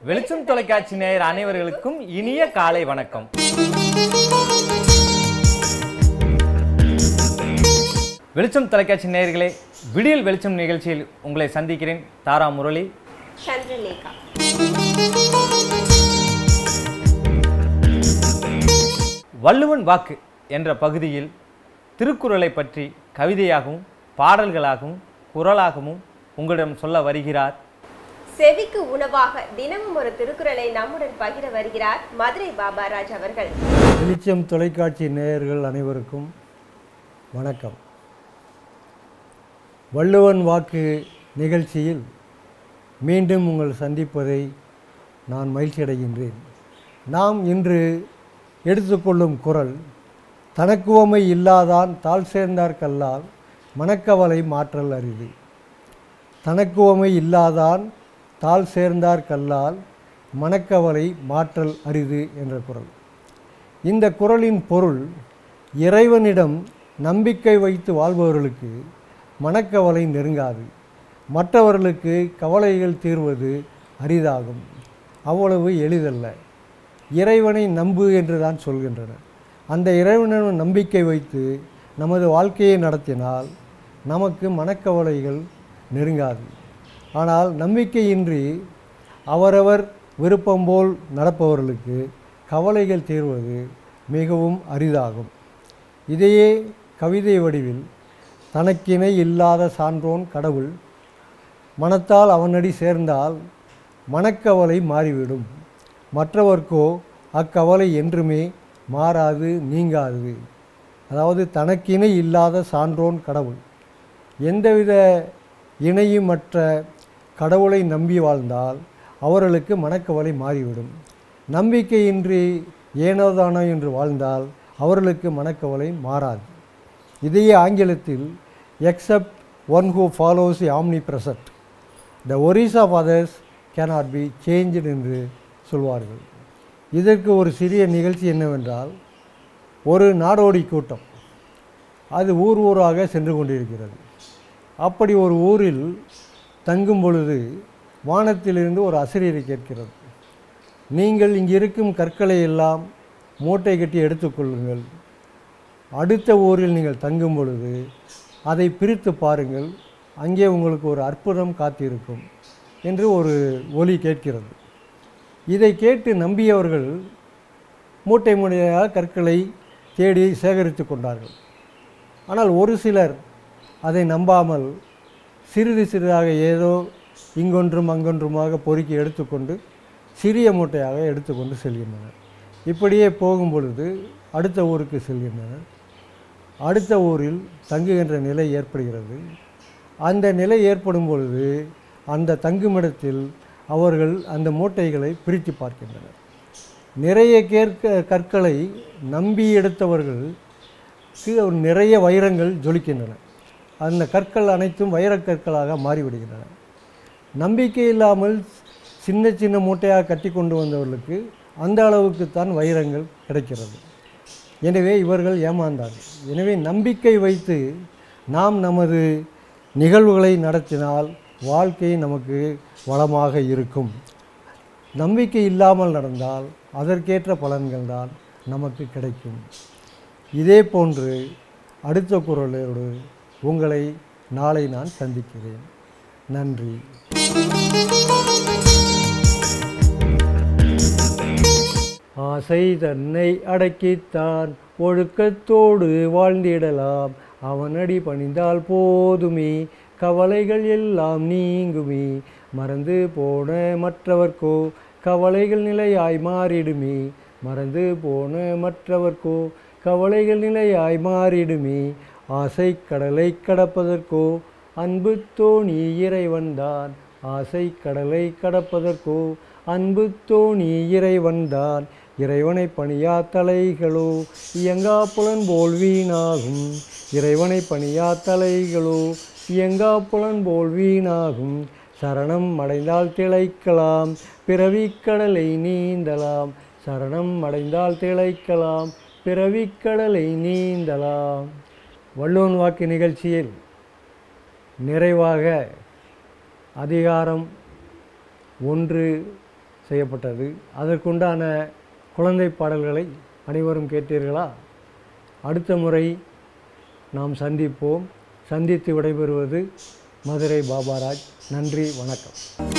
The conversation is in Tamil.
வெளிச்சம் தொலைக்காட்சி நேயர் அனைவர்களுக்கும் இனிய காலை வணக்கம் வெளிச்சம் தொலைக்காட்சி நேயர்களே விடியல் வெளிச்சம் நிகழ்ச்சியில் உங்களை சந்திக்கிறேன் தாரா முரளி சந்திரலேகா வள்ளுவன் வாக்கு என்ற பகுதியில் திருக்குறளை பற்றி கவிதையாகவும் பாடல்களாகவும் குரலாகவும் உங்களிடம் சொல்ல வருகிறார் செவிக்கு உணவாக தினமும் ஒரு திருக்குறளை நம்முடன் பகிர வருகிறார் மதுரை பாபாராஜ் அவர்கள் வெளிச்சம் தொலைக்காட்சி நேயர்கள் அனைவருக்கும் வணக்கம் வள்ளுவன் வாக்கு நிகழ்ச்சியில் மீண்டும் உங்கள் சந்திப்பதை நான் மகிழ்ச்சி அடைகின்றேன் நாம் இன்று எடுத்துக்கொள்ளும் குரல் தனக்குவமை இல்லாதான் தாழ் சேர்ந்தார்கல்லால் மனக்கவலை மாற்றல் அரிது தனக்குவமை இல்லாதான் தாழ் சேர்ந்தார் கல்லால் மனக்கவலை மாற்றல் அரிது என்ற குரல் இந்த குரலின் பொருள் இறைவனிடம் நம்பிக்கை வைத்து வாழ்பவர்களுக்கு மனக்கவலை நெருங்காது மற்றவர்களுக்கு கவலைகள் தீர்வது அரிதாகும் அவ்வளவு எளிதல்ல இறைவனை நம்பு என்று தான் சொல்கின்றனர் அந்த இறைவனிடம் நம்பிக்கை வைத்து நமது வாழ்க்கையை நடத்தினால் நமக்கு மனக்கவலைகள் நெருங்காது ஆனால் நம்பிக்கையின்றி அவரவர் விருப்பம் போல் நடப்பவர்களுக்கு கவலைகள் தீர்வது மிகவும் அரிதாகும் இதையே கவிதை வடிவில் தனக்கிணை இல்லாத சான்றோன் கடவுள் மனத்தால் அவனடி சேர்ந்தால் மனக்கவலை மாறிவிடும் மற்றவர்க்கோ அக்கவலை என்றுமே மாறாது நீங்காது அதாவது தனக்கிணை இல்லாத சான்றோன் கடவுள் எந்தவித இணையுமற்ற கடவுளை நம்பி வாழ்ந்தால் அவர்களுக்கு மனக்கவலை மாறிவிடும் நம்பிக்கையின்றி ஏனோதானோ என்று வாழ்ந்தால் அவர்களுக்கு மனக்கவலை மாறாது இதையே ஆங்கிலத்தில் except one who follows the omnipresent the worries of others cannot be changed என்று சொல்வார்கள் இதற்கு ஒரு சிறிய நிகழ்ச்சி என்னவென்றால் ஒரு நாடோடி கூட்டம் அது ஊர் ஊராக சென்று கொண்டிருக்கிறது அப்படி ஒரு ஊரில் தங்கும் பொழுது வானத்திலிருந்து ஒரு அசிரியரை கேட்கிறது நீங்கள் இங்கு இருக்கும் கற்களை எல்லாம் மூட்டை கட்டி எடுத்துக்கொள்ளுங்கள் அடுத்த ஊரில் நீங்கள் தங்கும் பொழுது அதை பிரித்து பாருங்கள் அங்கே உங்களுக்கு ஒரு அற்புதம் காத்திருக்கும் என்று ஒரு ஒலி கேட்கிறது இதை கேட்டு நம்பியவர்கள் மூட்டை மூட்டையாக கற்களை தேடி சேகரித்து கொண்டார்கள் ஆனால் ஒரு சிலர் அதை நம்பாமல் சிறிது சிறிதாக ஏதோ இங்கொன்றும் அங்கொன்றுமாக பொறுக்கி எடுத்துக்கொண்டு சிறிய மூட்டையாக எடுத்துக்கொண்டு செல்கின்றனர் இப்படியே போகும் பொழுது அடுத்த ஊருக்கு செல்கின்றனர் அடுத்த ஊரில் தங்குகின்ற நிலை ஏற்படுகிறது அந்த நிலை ஏற்படும் பொழுது அந்த தங்குமிடத்தில் அவர்கள் அந்த மூட்டைகளை பிரித்து பார்க்கின்றனர் நிறைய கேட்க கற்களை நம்பி எடுத்தவர்களுக்கு ஒரு நிறைய வைரங்கள் ஜொலிக்கின்றன அந்த கற்கள் அனைத்தும் வைரக்கற்களாக மாறிவிடுகின்றன நம்பிக்கை இல்லாமல் சின்ன சின்ன மூட்டையாக கட்டி கொண்டு வந்தவர்களுக்கு அந்த அளவுக்குத்தான் வைரங்கள் கிடைக்கிறது எனவே இவர்கள் ஏமாந்தார்கள் எனவே நம்பிக்கை வைத்து நாம் நமது நிகழ்வுகளை நடத்தினால் வாழ்க்கை நமக்கு வளமாக இருக்கும் நம்பிக்கை இல்லாமல் நடந்தால் அதற்கேற்ற பலன்கள் தான் நமக்கு கிடைக்கும் இதே போன்று அடுத்த குரலோடு உங்களை நாளை நான் சந்திக்கிறேன் நன்றி ஆசை தன்னை அடக்கித்தான் ஒழுக்கத்தோடு வாழ்ந்திடலாம் அவனடி பணிந்தால் போதுமே கவலைகள் எல்லாம் நீங்குமே மறந்து போன மற்றவர்க்கோ கவலைகள் நிலையாய் மாறிடுமே மறந்து போன மற்றவர்க்கோ கவலைகள் நிலையாய் மாறிடுமே ஆசை கடலை கடப்பதற்கோ அன்பு தோணி இறைவன்தான் ஆசை கடலை கடப்பதற்கோ அன்பு தோணி இறைவன்தான் இறைவனை பணியா தலைகளோ இயங்கா புலன் போல் வீணாகும் இறைவனை பணியா தலைகளோ இயங்கா புலன் போல் வீணாகும் சரணம் அடைந்தால் திளைக்கலாம் பிறவிக் கடலை நீந்தலாம் சரணம் அடைந்தால் திளைக்கலாம் பிறவிக் கடலை நீந்தலாம் வள்ளுவன் வாக்கு நிகழ்ச்சியில் நிறைவாக அதிகாரம் ஒன்று செய்யப்பட்டது அதற்குண்டான குழந்தை பாடல்களை அனைவரும் கேட்டீர்களா அடுத்த முறை நாம் சந்திப்போம் சந்தித்து விடைபெறுவது மதுரை பாபாராஜ் நன்றி வணக்கம்